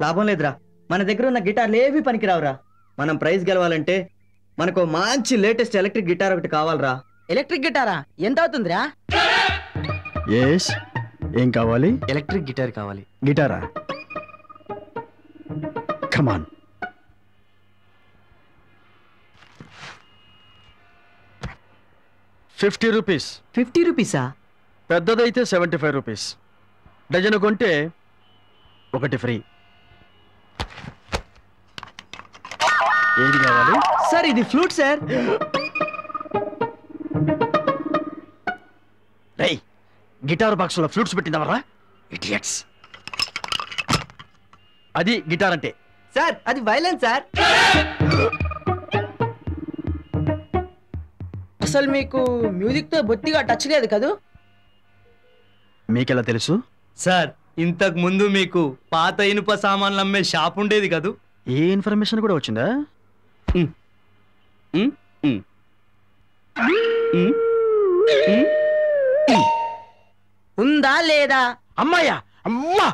లాభం లేదురా మన దగ్గర ఉన్న గిటార్లు ఏవి పనికిరావురా మనం ప్రైజ్ గెలవాలంటే మనకు మంచి లేటెస్ట్ ఎలక్ట్రిక్ గిటార్ ఒకటి కావాలరా ఎలక్ట్రిక్ గిటారా ఎంత అవుతుందిరా ఎస్ ఏం కావాలి ఎలక్ట్రిక్ గిటార్ కావాలి గిటారా కమాన్ ఫిఫ్టీ రూపీస్ ఫిఫ్టీ రూపీసా పెద్దదైతే సెవెంటీ ఫైవ్ రూపీస్ డజన్ కొంటే ఒకటి ఫ్రీ ఏది కావాలి సార్ ఇది ఫ్లూట్ సార్ రేయ్ గిటార్ బాక్స్లో ఫ్లూట్స్ పెట్టిందవరా ఇడియట్స్ అది గిటార్ అంటే సార్ అది వైలెన్స్ సార్ అసలు మీకు మ్యూజిక్ తో బొత్తిగా టచ్ లేదు కదూ మీకెలా తెలుసు సార్ ఇంతకు ముందు మీకు పాత ఇనుప సామాన్లు అమ్మే షాప్ ఉండేది కదూ ఏ ఇన్ఫర్మేషన్ కూడా వచ్చిందా ఉమ్, ఉమ్, ఉమ్, ఉమ్. ఉందా లేదా అమ్మాయ్యా అమ్మా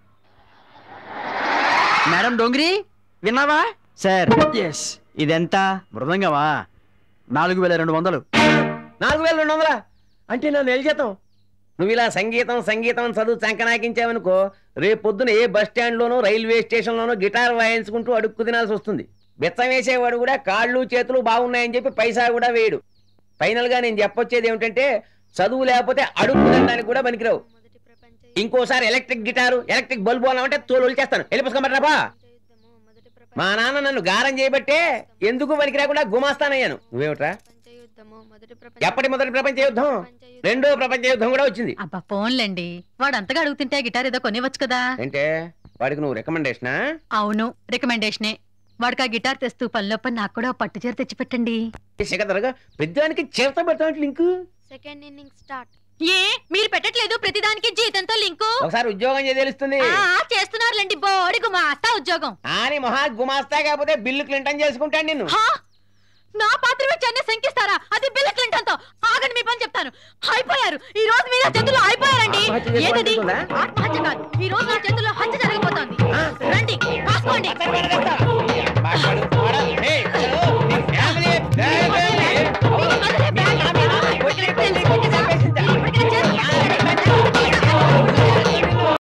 మేడం డోంగ్రీ విన్నావా సార్ ఎస్ ఇదెంత మృదంగమా నాలుగు వేల రెండు వందలు నాలుగు వేల రెండు వందలా అంటే నా నెల జీతం నువ్వు ఇలా సంగీతం సంగీతం అని చదువు చంకనాకించావనుకో రేపు పొద్దున ఏ బస్ స్టాండ్లోనో రైల్వే స్టేషన్లోనో గిటార్ వాయించుకుంటూ అడుక్కు తినాల్సి వస్తుంది బెచ్చం వేసేవాడు కూడా కాళ్ళు చేతులు బాగున్నాయని చెప్పి పైసా కూడా వేయడు ఫైనల్ గా నేను చెప్పొచ్చేది ఏమిటంటే చదువు లేకపోతే అడుక్కు తినడానికి కూడా పనికిరావు ఇంకోసారి ఎలక్ట్రిక్ గిటారు ఎలక్ట్రిక్ బల్బు అన్నామంటే తోలు వచ్చేస్తాను వెళ్ళి పుస్తకం మా నాన్న నన్ను గారం చేయబట్టే ఎందుకు పనికి రాకుండా గుమాస్తానయ్యాను నువ్వేమిట్రా ఎప్పటి మొదటి ప్రపంచ యుద్ధం రెండో ప్రపంచ యుద్ధం కూడా వచ్చింది అబ్బా ఫోన్లేండి వాడు అంతగా అడుగుతుంటే ఆ గిటార్ ఏదో కొనివచ్చు కదా అంటే వాడికి నువ్వు రికమెండేషనా అవును రికమెండేషనే వాడికి ఆ గిటార్ తెస్తూ పనిలో పని నాకు కూడా ఓ పట్టు చీర తెచ్చిపెట్టండి సిగదరగా పెద్దానికి చేత పెడతాంటి లింకు సెకండ్ ఇన్నింగ్ స్టార్ట్ ఏ మీరు పెట్టట్లేదు ప్రతిదానికి జీతంతో లింకు ఒకసారి ఉద్యోగం చేయ తెలుస్తుంది ఆ, చేస్తున్నారులేండి బోడి గుమాస్తా ఉద్యోగం ఆని మహా గుమాస్తా కాకపోతే బిల్లు క్లింటన్ చేసుకుంటాను నిన్ను హా? నా పాత్ర వచ్చి అన్నీ శంకిస్తారా అది బిల్ క్లింటన్ తో ఆగండి మీ పని చెప్తాను అయిపోయారు ఈ రోజు మీరు నా చేతుల్లో అయిపోయారండి ఆత్మహత్య చేసుకోవాలని ఏదది ఉందా? ఆత్మహత్య కాదు ఈ రోజు నా చేతుల్లో హత్య